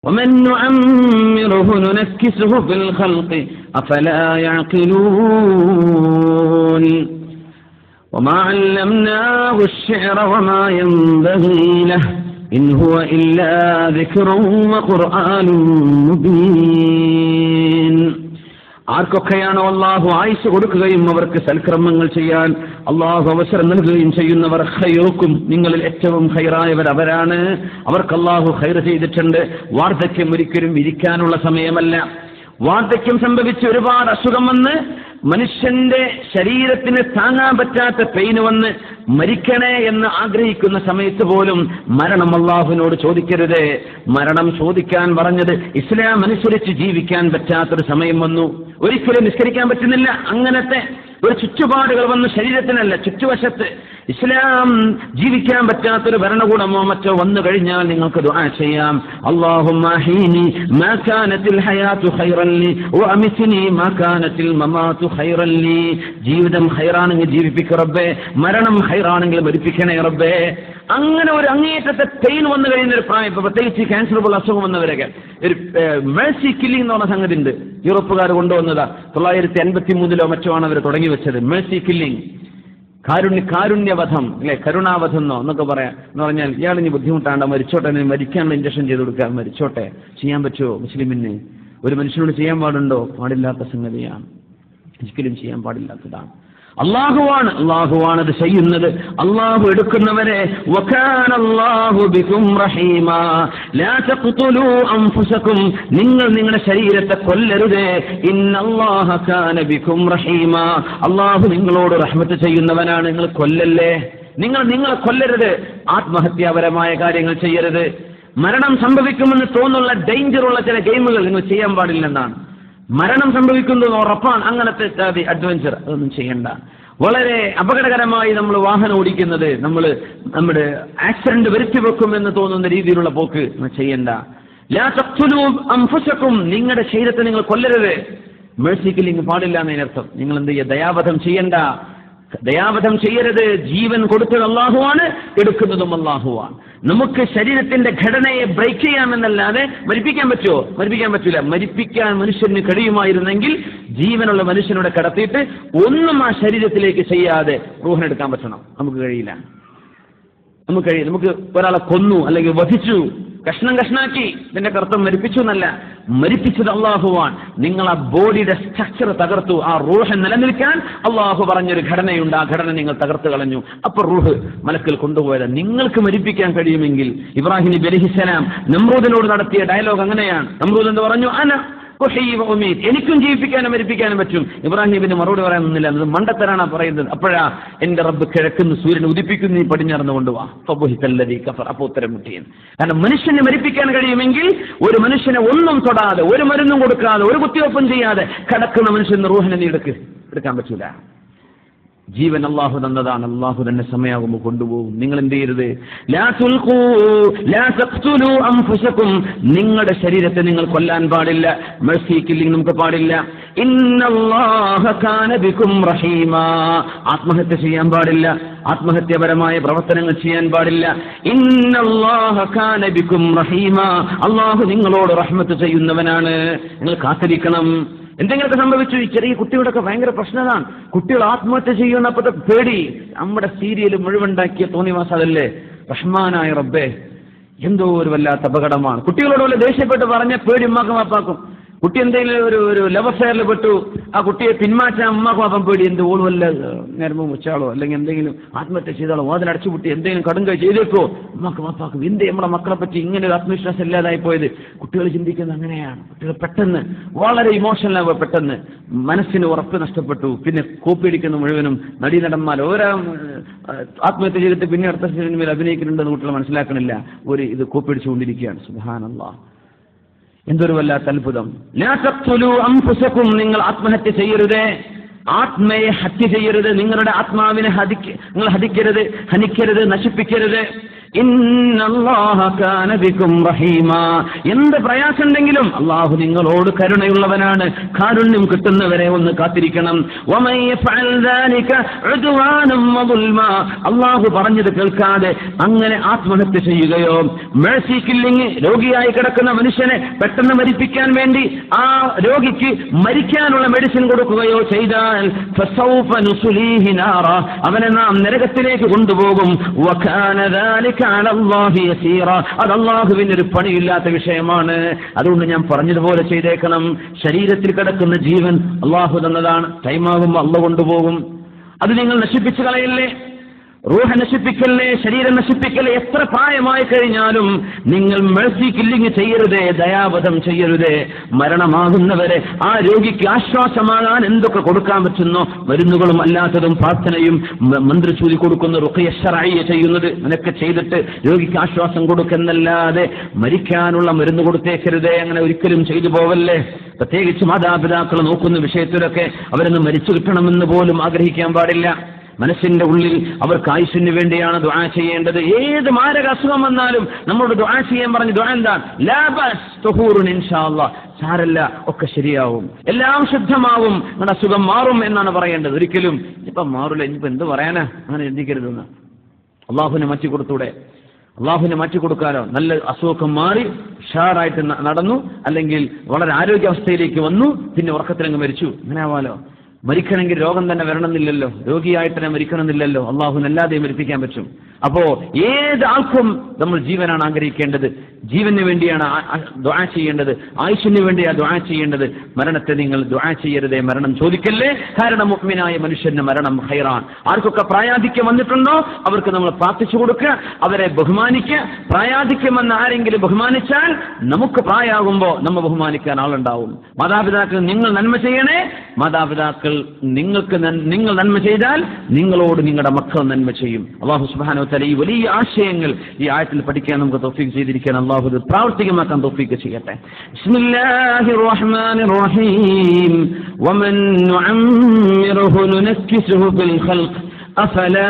ومن نعمره ننكسه في الخلق أفلا يعقلون وما علمناه الشعر وما ينبغي له إن هو إلا ذكر وقرآن مبين ആർക്കൊക്കെയാണോ അള്ളാഹു ആയുസ് കൊടുക്കുകയും അവർക്ക് സൽക്രമങ്ങൾ ചെയ്യാൻ അള്ളാഹു അവസരം നൽകുകയും ചെയ്യുന്നവർ ഹൈറുക്കും നിങ്ങളിൽ ഏറ്റവും ഹൈറായവർ അവരാണ് അവർക്ക് അള്ളാഹു ഹൈർ ചെയ്തിട്ടുണ്ട് വാർദ്ധക്യം ഒരിക്കലും ഇരിക്കാനുള്ള സമയമല്ല വാർദ്ധക്യം സംഭവിച്ച് ഒരുപാട് അസുഖം വന്ന് മനുഷ്യന്റെ ശരീരത്തിന് താങ്ങാൻ പറ്റാത്ത പെയിന് വന്ന് മരിക്കണേ എന്ന് ആഗ്രഹിക്കുന്ന സമയത്ത് പോലും മരണം അള്ളാഹുവിനോട് ചോദിക്കരുത് മരണം ചോദിക്കാൻ പറഞ്ഞത് ഇസ്ലാം അനുസരിച്ച് ജീവിക്കാൻ പറ്റാത്തൊരു സമയം വന്നു ഒരിക്കലും നിസ്കരിക്കാൻ പറ്റുന്നില്ല അങ്ങനത്തെ ഒരു ചുറ്റുപാടുകൾ വന്നു ശരീരത്തിനല്ല ചുറ്റുവശത്ത് ഇസ്ലാം ജീവിക്കാൻ പറ്റാത്തൊരു ഭരണകൂടമോ മറ്റോ വന്നു കഴിഞ്ഞാൽ നിങ്ങൾക്ക് ദുആ ചെയ്യാം അല്ലാഹുമ്മ ഹീനി മാ കാനത്തിൽ ഹയാത്തു ഖൈറൻ ലി വഅമിത്നി മാ കാനത്തിൽ മമാതു ഖൈറൻ ലി ജീവിതം ഖൈറാണെങ്കിൽ ജീവിപ്പിക്ക റബ്ബേ മരണം ഖൈറാണെങ്കിൽ മരിപ്പിക്കണേ റബ്ബേ അങ്ങനെ ഒരു അങ്ങേയറ്റത്തെ പെയിൻ വന്നു കഴിയുന്ന ഒരു പ്രായം ഇപ്പൊ പ്രത്യേകിച്ച് ക്യാൻസർ പോലെ അസുഖം വന്നവരൊക്കെ ഒരു മേഴ്സി കില്ലിംഗ് എന്ന് പറഞ്ഞ സംഗതി ഉണ്ട് യൂറോപ്പുകാർ കൊണ്ടുവന്നതാ തൊള്ളായിരത്തി അൻപത്തി മൂന്നിലോ മറ്റോ ആണ് അവർ തുടങ്ങി വെച്ചത് മേഴ്സി കില്ലിംഗ് കാരുണ്യ കാരുണ്യവധം അല്ലെ കരുണാവധം എന്നോ എന്നൊക്കെ പറയാം എന്ന് പറഞ്ഞാൽ ഇയാൾ ഇനി ബുദ്ധിമുട്ടാണ്ട് മരിച്ചോട്ടെ ഇനി മരിക്കാനുള്ള ഇഞ്ചക്ഷൻ ചെയ്ത് കൊടുക്കുക മരിച്ചോട്ടെ ചെയ്യാൻ പറ്റുമോ മുസ്ലിമിന് ഒരു മനുഷ്യനോട് ചെയ്യാൻ പാടുണ്ടോ പാടില്ലാത്ത സംഗതിയാണ് ഒരിക്കലും ചെയ്യാൻ പാടില്ലാത്തതാണ് അള്ളാഹുവാണ് അള്ളാഹുവാണ് അത് ചെയ്യുന്നത് അള്ളാഹു എടുക്കുന്നവരെ വകാന അല്ലാഹു ബികും റഹീമാ ലാ തഖ്തുലൂ അൻഫുസകും നിങ്ങൾ നിങ്ങളുടെ ശരീരത്തെ കൊല്ലരുതേ ഇന്നല്ലാഹ കാന ബികും റഹീമാ അള്ളാഹു നിങ്ങളോട് റഹ്മത്ത് ചെയ്യുന്നവനാണ് നിങ്ങൾ കൊല്ലല്ലേ നിങ്ങൾ നിങ്ങളെ കൊല്ലരുത് ആത്മഹത്യാപരമായ കാര്യങ്ങൾ ചെയ്യരുത് മരണം സംഭവിക്കുമെന്ന് തോന്നുന്ന ഡേഞ്ചറുള്ള ചില ഗെയിമുകൾ നിങ്ങൾ ചെയ്യാൻ പാടില്ലെന്നാണ് മരണം സംഭവിക്കുന്നത് ഉറപ്പാണ് അങ്ങനത്തെ അഡ്വഞ്ചർ അതൊന്നും ചെയ്യണ്ട വളരെ അപകടകരമായി നമ്മൾ വാഹനം ഓടിക്കുന്നത് നമ്മൾ നമ്മുടെ ആക്സിഡന്റ് വരുത്തി വെക്കുമെന്ന് തോന്നുന്ന രീതിയിലുള്ള പോക്ക് നിങ്ങൾ ചെയ്യണ്ട ലാ തഖ്തുലൂ അൻഫുസകും നിങ്ങളുടെ ശരീരത്തെ നിങ്ങൾ കൊല്ലരുത് മേഴ്സി കില്ലിങ് പാടില്ല എന്നതിനർത്ഥം നിങ്ങൾ എന്ത് ചെയ്യുക ദയാവധം ചെയ്യണ്ട ദയാവധം ചെയ്യരുത് ജീവൻ കൊടുത്തത് അള്ളാഹുവാണ് എടുക്കുന്നതും അള്ളാഹുവാണ് നമുക്ക് ശരീരത്തിന്റെ ഘടനയെ ബ്രേക്ക് ചെയ്യാമെന്നല്ലാതെ മരിപ്പിക്കാൻ പറ്റുമോ മരിപ്പിക്കാൻ പറ്റില്ല മരിപ്പിക്കാൻ മനുഷ്യന് കഴിയുമായിരുന്നെങ്കിൽ ജീവനുള്ള മനുഷ്യനോട് കടത്തിയിട്ട് ഒന്നും ആ ശരീരത്തിലേക്ക് ചെയ്യാതെ റൂഹനെടുക്കാൻ പറ്റണം നമുക്ക് കഴിയില്ല നമുക്ക് കഴിയില്ല നമുക്ക് ഒരാളെ കൊന്നു അല്ലെങ്കിൽ വധിച്ചു കഷ്ണം കഷ്ണാക്കി ഇതിന്റെ കർത്തം മരിപ്പിച്ചു എന്നല്ല മരിപ്പിച്ചത് അള്ളാഹുവാൻ നിങ്ങൾ ആ ബോഡിയുടെ സ്ട്രക്ചർ തകർത്തു ആ റൂഹ് നിലനിൽക്കാൻ അള്ളാഹു പറഞ്ഞൊരു ഘടനയുണ്ട് ആ ഘടന നിങ്ങൾ തകർത്ത് കളഞ്ഞു അപ്പൊ റൂഹ് മലക്കിൽ കൊണ്ടുപോയത് നിങ്ങൾക്ക് മരിപ്പിക്കാൻ കഴിയുമെങ്കിൽ ഇബ്രാഹിം നബി അലഹിസലാം നമ്രൂദിനോട് നടത്തിയ ഡയലോഗ് അങ്ങനെയാണ് നമ്രൂദ് എന്ന് പറഞ്ഞു അന ഉഹ്യി വ ഉമീത്. എനിക്കും ജീവിപ്പിക്കാനും മരിപ്പിക്കാനും പറ്റും ഇബ്രാഹിമിന് മറുപടി പറയാൻ നിന്നില്ല അത് മണ്ടത്തരാണ് പറയുന്നത് അപ്പോഴാ എന്റെ റബ്ബ് കിഴക്കുന്ന് സൂര്യൻ ഉദിപ്പിക്കുന്നു നീ പടിഞ്ഞാർന്ന് കൊണ്ടുപോവാ ഫബുഹിതല്ലദീ കഫർ അപ്പൊ ഉത്തരം മുട്ടിയെന്ന് കാരണം മനുഷ്യനെ മരിപ്പിക്കാൻ കഴിയുമെങ്കിൽ ഒരു മനുഷ്യനെ ഒന്നും തൊടാതെ ഒരു മരുന്നും കൊടുക്കാതെ ഒരു കുത്തിവെപ്പും ചെയ്യാതെ കിടക്കുന്ന മനുഷ്യന് റൂഹിനെ നീ എടുക്ക് എടുക്കാൻ പറ്റൂല ജീവൻ അള്ളാഹു തന്നതാണ് അള്ളാഹു തന്നെ സമയമാകുമ്പോൾ കൊണ്ടുപോകും നിങ്ങൾ എന്ത് ചെയ്യരുത് ലാ തുൽഖൂ, ലാ തഖ്തുലൂ അൻഫുസകും. നിങ്ങളുടെ ശരീരത്തെ നിങ്ങൾ കൊല്ലാൻ പാടില്ല മെഴ്സി കില്ലിംഗ് നമുക്ക് പാടില്ല ഇന്നല്ലാഹ കാന ബികും റഹീമാ ആത്മഹത്യ ചെയ്യാൻ പാടില്ല ആത്മഹത്യപരമായ പ്രവർത്തനങ്ങൾ ചെയ്യാൻ പാടില്ല ഇന്നല്ലാഹ കാന ബികും റഹീമാ അള്ളാഹു നിങ്ങളോട് റഹ്മത്ത് ചെയ്യുന്നവനാണ് നിങ്ങൾ കാത്തിരിക്കണം എന്തെങ്കിലുമൊക്കെ സംഭവിച്ചു ഈ ചെറിയ കുട്ടികളൊക്കെ ഭയങ്കര പ്രശ്നമാണ് കുട്ടികൾ ആത്മഹത്യ ചെയ്യുന്നപ്പോഴത്തെ പേടി നമ്മുടെ സീരിയൽ മുഴുവൻ ഉണ്ടാക്കിയ തോന്നിവാസം അതല്ലേ റഹ്മാനായ റബ്ബേ എന്തോ ഒരു വല്ലാത്ത അപകടമാണ് കുട്ടികളോട് വല്ല ദേഷ്യപ്പെട്ട് പറഞ്ഞ പേടി ഉമ്മാക്കും അപ്പാക്കും കുട്ടി എന്തെങ്കിലും ഒരു ഒരു ലവ് അഫെയറിൽ പെട്ടു ആ കുട്ടിയെ പിന്മാറ്റാൻ ഉമ്മാക്കും അപ്പം പേടി എന്ത് ഓൾ വല്ല നേരമോ മുച്ചാളോ അല്ലെങ്കിൽ എന്തെങ്കിലും ആത്മഹത്യ ചെയ്താലോ വാതിൽ അടച്ചുപൂട്ടി എന്തെങ്കിലും കടുങ്കൈ ചെയ്തേക്കോ ഉമ്മാക്കും അപ്പാക്കും എന്ത് നമ്മുടെ മക്കളെ പറ്റി ഇങ്ങനെ ഒരു ആത്മവിശ്വാസം ഇല്ലാതായി പോയത് കുട്ടികൾ ചിന്തിക്കുന്നത് അങ്ങനെയാണ് കുട്ടികൾ പെട്ടെന്ന് വളരെ ഇമോഷണൽ ആവുക പെട്ടെന്ന് മനസ്സിന് ഉറപ്പ് നഷ്ടപ്പെട്ടു പിന്നെ കോപ്പിയടിക്കുന്ന മുഴുവനും നടീനടന്മാർ ഓരോ ഏഹ്, ആത്മഹത്യ ചെയ്തിട്ട് പിന്നെ അടുത്ത സിനിമയിൽ അഭിനയിക്കുന്നുണ്ടെന്ന് കുട്ടികൾ മനസ്സിലാക്കണില്ല ഒരു ഇത് കോപ്പിയടിച്ചുകൊണ്ടിരിക്കുകയാണ് സുബാനല്ലാ എന്തൊരു വല്ലാത്ത അത്ഭുതം ലാ തഖ്തുലൂ അൻഫുസകും നിങ്ങൾ ആത്മഹത്യ ചെയ്യരുതേ ആത്മയെ ഹത്യ ചെയ്യരുത് നിങ്ങളുടെ ആത്മാവിനെ ഹതിക്ക നിങ്ങൾ ഹതിക്കരുത് ഹനിക്കരുത് നശിപ്പിക്കരുത് ഇന്നല്ലാഹ കാന ബിക്കും റഹീമ എന്ത് പ്രയാസമുണ്ടെങ്കിലും അള്ളാഹു നിങ്ങളോട് കരുണയുള്ളവനാണ് കാരുണ്യം കിട്ടുന്നവരെ ഒന്ന് കാത്തിരിക്കണം വമൻ യഫ്അൽ ദാലിക ഉദ്വാനം വദുൽമ അള്ളാഹു പറഞ്ഞത് കേൾക്കാതെ അങ്ങനെ ആത്മഹത്യ ചെയ്യുകയോ മേഴ്സി കില്ലിങ് രോഗിയായി കിടക്കുന്ന മനുഷ്യനെ പെട്ടെന്ന് മരിപ്പിക്കാൻ വേണ്ടി ആ രോഗിക്ക് മരിക്കാനുള്ള മെഡിസിൻ കൊടുക്കുകയോ ചെയ്താൽ ഫസൗഫ നുസ്ലീഹി നാറ അവനെ നാം നരകത്തിലേക്ക് കൊണ്ടുപോകും വകാന ذلك على الله يسيرا അത് അള്ളാഹുവിന് ഒരു പണിയില്ലാത്ത വിഷയമാണ് അതുകൊണ്ട് ഞാൻ പറഞ്ഞതുപോലെ ചെയ്തേക്കണം ശരീരത്തിൽ കിടക്കുന്ന ജീവൻ അള്ളാഹു തന്നതാണ് ടൈമാകുമ്പോൾ അള്ള കൊണ്ടുപോകും അത് നിങ്ങൾ നശിപ്പിച്ചു കളയല്ലേ റൂഹ നശിപ്പിക്കല്ലേ ശരീരം നശിപ്പിക്കല്ലേ എത്ര പ്രായമായി കഴിഞ്ഞാലും നിങ്ങൾ മെഴ്സി കില്ലിങ് ചെയ്യരുതേ ദയാവധം ചെയ്യരുതേ മരണമാകുന്നവരെ ആ രോഗിക്ക് ആശ്വാസമാകാൻ എന്തൊക്കെ കൊടുക്കാൻ പറ്റുന്നോ മരുന്നുകളും അല്ലാത്തതും പ്രാർത്ഥനയും മ- മന്ത്രിച്ചൂതി കൊടുക്കുന്ന റുഖയശറായി ചെയ്യുന്നത് നിനക്ക് ചെയ്തിട്ട് രോഗിക്ക് ആശ്വാസം കൊടുക്കുന്നല്ലാതെ മരിക്കാനുള്ള മരുന്ന് കൊടുത്തേക്കരുതേ അങ്ങനെ ഒരിക്കലും ചെയ്തു പോവല്ലേ പ്രത്യേകിച്ച് മാതാപിതാക്കൾ നോക്കുന്ന വിഷയത്തിലൊക്കെ അവരൊന്ന് മരിച്ചു കിട്ടണമെന്ന് പോലും ആഗ്രഹിക്കാൻ പാടില്ല മനസ്സിന്റെ ഉള്ളിൽ അവർക്ക് ആയുഷിന് വേണ്ടിയാണ് ദുആ ചെയ്യേണ്ടത് ഏത് മാരക അസുഖം വന്നാലും നമ്മളോട് ദുആ ചെയ്യാൻ പറഞ്ഞ് ദുആ എന്താ ലാബസ് തുഹൂറുൻ ഇൻഷാ അല്ലാ സാരല്ല ഒക്കെ ശരിയാവും എല്ലാം ശുദ്ധമാവും നിങ്ങളുടെ അസുഖം മാറും എന്നാണ് പറയേണ്ടത് ഒരിക്കലും ഇപ്പം മാറില്ല ഇനിയിപ്പോ എന്ത് പറയാനാ അങ്ങനെ ചിന്തിക്കരുതെന്ന് അള്ളാഹുവിനെ മാറ്റി കൊടുത്തൂടെ അള്ളാഹുവിനെ മാറ്റി കൊടുക്കാലോ നല്ല അസുഖം മാറി ഉഷാറായിട്ട് ന- നടന്നു അല്ലെങ്കിൽ വളരെ ആരോഗ്യാവസ്ഥയിലേക്ക് വന്നു പിന്നെ ഉറക്കത്തിലങ്ങ് മരിച്ചു അങ്ങനെ ആവാലോ മരിക്കണമെങ്കിൽ രോഗം തന്നെ വരണമെന്നില്ലല്ലോ രോഗിയായിട്ട് തന്നെ മരിക്കണമെന്നില്ലല്ലോ അള്ളാഹുവിനല്ലാതെ മരിപ്പിക്കാൻ പറ്റും അപ്പോ ഏത് ആൾക്കും നമ്മൾ ജീവനാണ് ആഗ്രഹിക്കേണ്ടത് ജീവന് വേണ്ടിയാണ് ആ- ആ ദുആ ചെയ്യേണ്ടത് ആയുഷിന് വേണ്ടിയാണ് ദുആ ചെയ്യേണ്ടത് മരണത്തെ നിങ്ങൾ ദുആ ചെയ്യരുതേ മരണം ചോദിക്കല്ലേ കാരണം മുഅ്മിനായ മനുഷ്യന്റെ മരണം ഹൈറാൻ ആർക്കൊക്കെ പ്രായാധിക്യം വന്നിട്ടുണ്ടോ അവർക്ക് നമ്മൾ പ്രാർത്ഥിച്ചു കൊടുക്കുക അവരെ ബഹുമാനിക്കുക പ്രായാധിക്യം വന്ന് ആരെങ്കിലും ബഹുമാനിച്ചാൽ നമുക്ക് പ്രായമാകുമ്പോൾ നമ്മ ബഹുമാനിക്കാൻ ആളുണ്ടാവും മാതാപിതാക്കൾ നിങ്ങൾ നന്മ ചെയ്യണേ മാതാപിതാക്കൾ നിങ്ങൾക്ക് നൻ- നിങ്ങൾ നന്മ ചെയ്താൽ നിങ്ങളോട് നിങ്ങളുടെ മക്കൾ നന്മ ചെയ്യും അള്ളാഹു സുബാനോ തല ഈ വലിയ ആശയങ്ങൾ ഈ ആയത്തിൽ പഠിക്കാൻ നമുക്ക് തോഫീക്ക് ചെയ്തിരിക്കാൻ അള്ളാഹു ഇത് പ്രാവർത്തികമാക്കാൻ തോഫീക്ക് ചെയ്യട്ടെ ബിസ്മില്ലാഹിർ റഹ്മാനിർ റഹീം വമൻ നുഅമ്മിറുഹു നുനക്കിസുഹു ഫിൽ ഖൽഖ് അഫലാ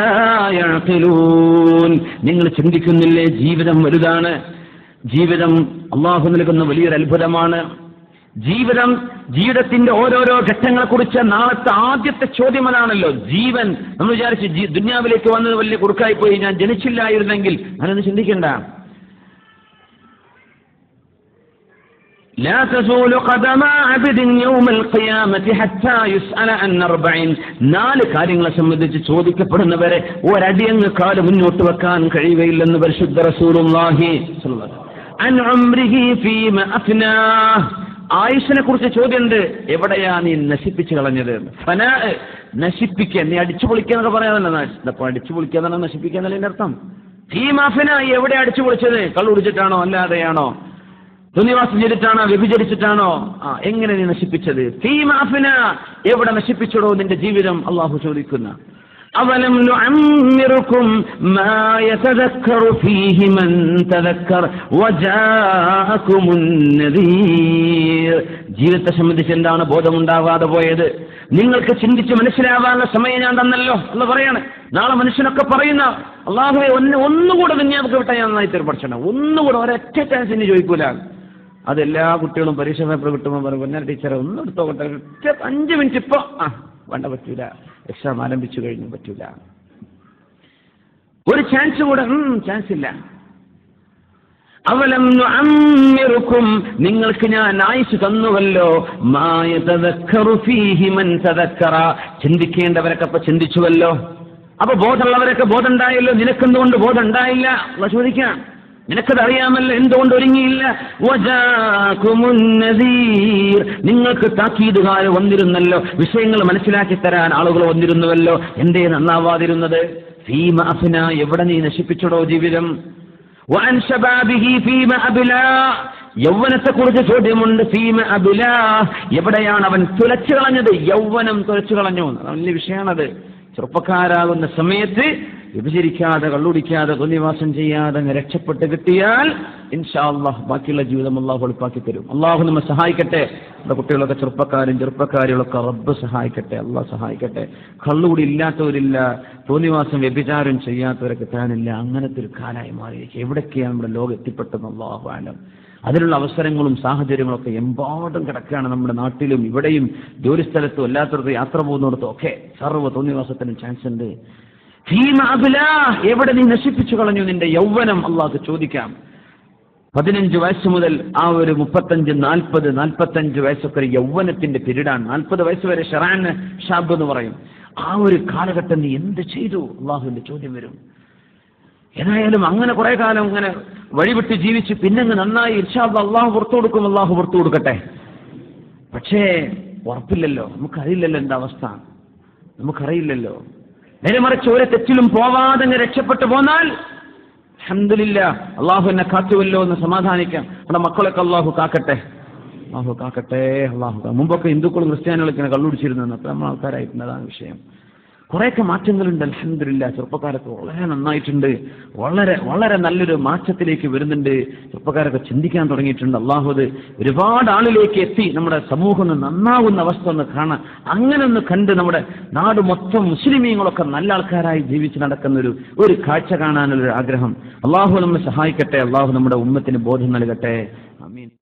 യഅഖിലൂൻ നിങ്ങൾ ചിന്തിക്കുന്നില്ലേ ജീവിതം വലുതാണ് ജീവിതം അള്ളാഹു നൽകുന്ന വലിയൊരു അത്ഭുതമാണ് ജീവിതം ജീവിതത്തിന്റെ ഓരോരോ ഘട്ടങ്ങളെ കുറിച്ച് നാളത്തെ ആദ്യത്തെ ചോദ്യം അതാണല്ലോ ജീവൻ നമ്മൾ വിചാരിച്ചു ജീ- ദുനിയാവിലേക്ക് വന്നത് വലിയ കുറുക്കായി പോയി ഞാൻ ജനിച്ചില്ലായിരുന്നെങ്കിൽ അങ്ങനൊന്ന് ചിന്തിക്കണ്ട لا تزول قدم عبد يوم القيامة حتى يسأل عن أربع നാല് കാര്യങ്ങളെ സംബന്ധിച്ച് ചോദിക്കപ്പെടുന്നവരെ ഒരടിയങ്ങ് കാല് മുന്നോട്ട് വെക്കാൻ കഴിയുകയില്ലെന്ന് പരിശുദ്ധ റസൂലുള്ളാഹി സ്വല്ലല്ലാഹു അലൈഹി വസല്ലം. അൻ ഉംരിഹി ഫീമ അഫ്നാഹ് ആയുഷിനെ കുറിച്ച് ചോദ്യമുണ്ട് എവിടെയാ നീ നശിപ്പിച്ചു കളഞ്ഞത് ഫനാ നശിപ്പിക്കുക നീ അടിച്ചു പൊളിക്കുക എന്നൊക്കെ പറയാനല്ല ഇതപ്പോ അടിച്ചു പൊളിക്കുക എന്നാണ് നശിപ്പിക്കുക എന്നല്ലേ അർത്ഥം ഫീമാഫിന എവിടെ അടിച്ചു പൊളിച്ചത് കള്ളുടിച്ചിട്ടാണോ അല്ലാതെയാണോ തുനിവാസം ചെയ്തിട്ടാണോ വ്യഭിചരിച്ചിട്ടാണോ ആ എങ്ങനെ നീ നശിപ്പിച്ചത് ഫീമാഫിന എവിടെ നശിപ്പിച്ചടോ നിന്റെ ജീവിതം അള്ളാഹു ചോദിക്കുന്ന അവലം നുഅമ്മിറുക്കും മാ യതദക്കറു ഫീഹി മൻ തദക്കർ വജാഅകുമുൻ നദീർ ജീവിതത്തെ സംബന്ധിച്ച് എന്താണ് ബോധമുണ്ടാവാതെ പോയത് നിങ്ങൾക്ക് ചിന്തിച്ച് മനസ്സിലാവാനുള്ള സമയം ഞാൻ തന്നല്ലോ എന്ന് പറയാണ് നാളെ മനുഷ്യനൊക്കെ പറയുന്ന അള്ളാഹുവെ ഒന്ന് ഒന്നുകൂടെ ദുന്യാവൊക്കെ വിട്ടാൽ ഞാൻ നന്നായി തീർപ്പടിച്ചണം ഒന്നുകൂടെ ഒരൊറ്റ ചാൻസിന് ചോദിക്കൂല അതെല്ലാ കുട്ടികളും പരീക്ഷ പേപ്പർ കിട്ടുമ്പോൾ പറയും പൊന്നാ ടീച്ചറെ ഒന്നും എടുത്തോട്ടെ ഒറ്റ അഞ്ച് മിനിറ്റ് ഇപ്പൊ ആ വേണ്ട പറ്റൂല എക്സാം ആരംഭിച്ചു കഴിഞ്ഞു പറ്റൂല ഒരു ചാൻസ് കൂടെ ചാൻസ് ഇല്ല അവലം നുഅമ്മിറുക്കും നിങ്ങൾക്ക് ഞാൻ ആയുസ് തന്നുവല്ലോ മാ യതദക്കറു ഫീഹി മൻ തദക്കറ ചിന്തിക്കേണ്ടവരൊക്കെ അപ്പൊ ചിന്തിച്ചുവല്ലോ അപ്പൊ ബോധമുള്ളവരൊക്കെ ബോധം ഉണ്ടായല്ലോ നിനക്കെന്തുകൊണ്ട് ബോധം ഉണ്ടായില്ല അള്ളാഹ് ചോദിക്കാം നിനക്കത് അറിയാമല്ലോ എന്തുകൊണ്ട് ഒരുങ്ങിയില്ല വജാകുമുൻ നദീർ. നിങ്ങൾക്ക് താക്കീതുകാർ വന്നിരുന്നല്ലോ വിഷയങ്ങൾ മനസ്സിലാക്കി തരാൻ ആളുകൾ വന്നിരുന്നുവല്ലോ എന്തേ നന്നാവാതിരുന്നത് ഫീമ അഫ്ന എവിടെ നീ നശിപ്പിച്ചടോ ജീവിതം വഅൻ ശബാബിഹി ഫീമ അബ്ലാ യൗവനത്തെ കുറിച്ച് ചോദ്യമുണ്ട് ഫീമ അബുല എവിടെയാണ് അവൻ തുലച്ചു കളഞ്ഞത് യൗവനം തുലച്ചു കളഞ്ഞു അത് വലിയ വിഷയമാണത് ചെറുപ്പക്കാരാകുന്ന സമയത്ത് വിഭജിക്കാതെ കള്ളുടിക്കാതെ കൊല്ലിവാസം ചെയ്യാതെ അങ്ങ് രക്ഷപ്പെട്ട് കിട്ടിയാൽ ഇൻഷാ അള്ളാഹ് ബാക്കിയുള്ള ജീവിതം അള്ളാഹു എളുപ്പാക്കി തരും അള്ളാഹു നമ്മെ സഹായിക്കട്ടെ നമ്മുടെ കുട്ടികളൊക്കെ ചെറുപ്പക്കാരും ചെറുപ്പക്കാരികളൊക്കെ റബ്ബ് സഹായിക്കട്ടെ അള്ളാഹ് സഹായിക്കട്ടെ കള്ളുകൂടി ഇല്ലാത്തവരില്ല തോന്നിവാസം വ്യഭിചാരം ചെയ്യാത്തവരെ കിട്ടാനില്ല അങ്ങനത്തെ ഒരു കാലായി മാറിയിരിക്കുക എവിടൊക്കെയാണ് നമ്മുടെ ലോകം എത്തിപ്പെട്ടത് അള്ളാഹു ആലം അതിനുള്ള അവസരങ്ങളും സാഹചര്യങ്ങളും ഒക്കെ എമ്പാടും കിടക്കുകയാണ് നമ്മുടെ നാട്ടിലും ഇവിടെയും ജോലിസ്ഥലത്തും അല്ലാത്തടത്തും യാത്ര പോകുന്നിടത്തും ഒക്കെ സർവ്വ തോന്നിവാസത്തിനും ചാൻസ് ഉണ്ട് ഫീമ അബ്ലാ, എവിടെ നീ നശിപ്പിച്ചു കളഞ്ഞു നിന്റെ യൗവനം അള്ളാഹ് ചോദിക്കാം പതിനഞ്ച് വയസ്സ് മുതൽ ആ ഒരു മുപ്പത്തഞ്ച് നാൽപ്പത് നാൽപ്പത്തഞ്ച് വയസ്സൊക്കെ ഒരു യൗവനത്തിന്റെ പിരീഡാണ് നാൽപ്പത് വയസ്സ് വരെ ഷറാൻ ഷാബ് എന്ന് പറയും ആ ഒരു കാലഘട്ടം നീ എന്ത് ചെയ്തു അള്ളാഹുവിന്റെ ചോദ്യം വരും ഏതായാലും അങ്ങനെ കുറെ കാലം ഇങ്ങനെ വഴിവിട്ട് ജീവിച്ച് പിന്നെ അങ്ങ് നന്നായി ഇർഷാദ് അള്ളാഹു പുറത്തു കൊടുക്കും അള്ളാഹു പുറത്തു കൊടുക്കട്ടെ പക്ഷേ ഉറപ്പില്ലല്ലോ നമുക്കറിയില്ലല്ലോ എന്താ അവസ്ഥ നമുക്കറിയില്ലല്ലോ നേരെ മറിച്ച് ഒരു തെറ്റിലും പോവാതെ അങ്ങ് രക്ഷപ്പെട്ടു പോന്നാൽ അഹമ്മദില്ല അള്ളാഹു എന്നെ കാത്തുവല്ലോ എന്ന് സമാധാനിക്കാം നമ്മുടെ മക്കളൊക്കെ അള്ളാഹു കാക്കട്ടെ അള്ളാഹു കാക്കട്ടെ അള്ളാഹു കാ- മുമ്പൊക്കെ ഹിന്ദുക്കളും ക്രിസ്ത്യാനികളൊക്കെ ഇങ്ങനെ കള്ളുടിച്ചിരുന്നു അപ്പൊ നമ്മൾ ആൾക്കാരായിട്ടുണ്ട് അതാണ് വിഷയം കുറേയൊക്കെ മാറ്റങ്ങളുണ്ട് അലഹമില്ല ചെറുപ്പക്കാരൊക്കെ വളരെ നന്നായിട്ടുണ്ട് വളരെ വളരെ നല്ലൊരു മാറ്റത്തിലേക്ക് വരുന്നുണ്ട് ചെറുപ്പക്കാരൊക്കെ ചിന്തിക്കാൻ തുടങ്ങിയിട്ടുണ്ട് അള്ളാഹു അത് ഒരുപാട് ആളിലേക്ക് എത്തി നമ്മുടെ സമൂഹം ഒന്ന് നന്നാവുന്ന അവസ്ഥ ഒന്ന് കാണാൻ അങ്ങനെ ഒന്ന് കണ്ട് നമ്മുടെ നാട് മൊത്തം മുസ്ലിമീങ്ങളൊക്കെ നല്ല ആൾക്കാരായി ജീവിച്ച് നടക്കുന്ന ഒരു ഒരു കാഴ്ച കാണാനുള്ള ഒരു ആഗ്രഹം അള്ളാഹു നമ്മെ സഹായിക്കട്ടെ അള്ളാഹു നമ്മുടെ ഉമ്മത്തിന് ബോധം നൽകട്ടെ അമീൻ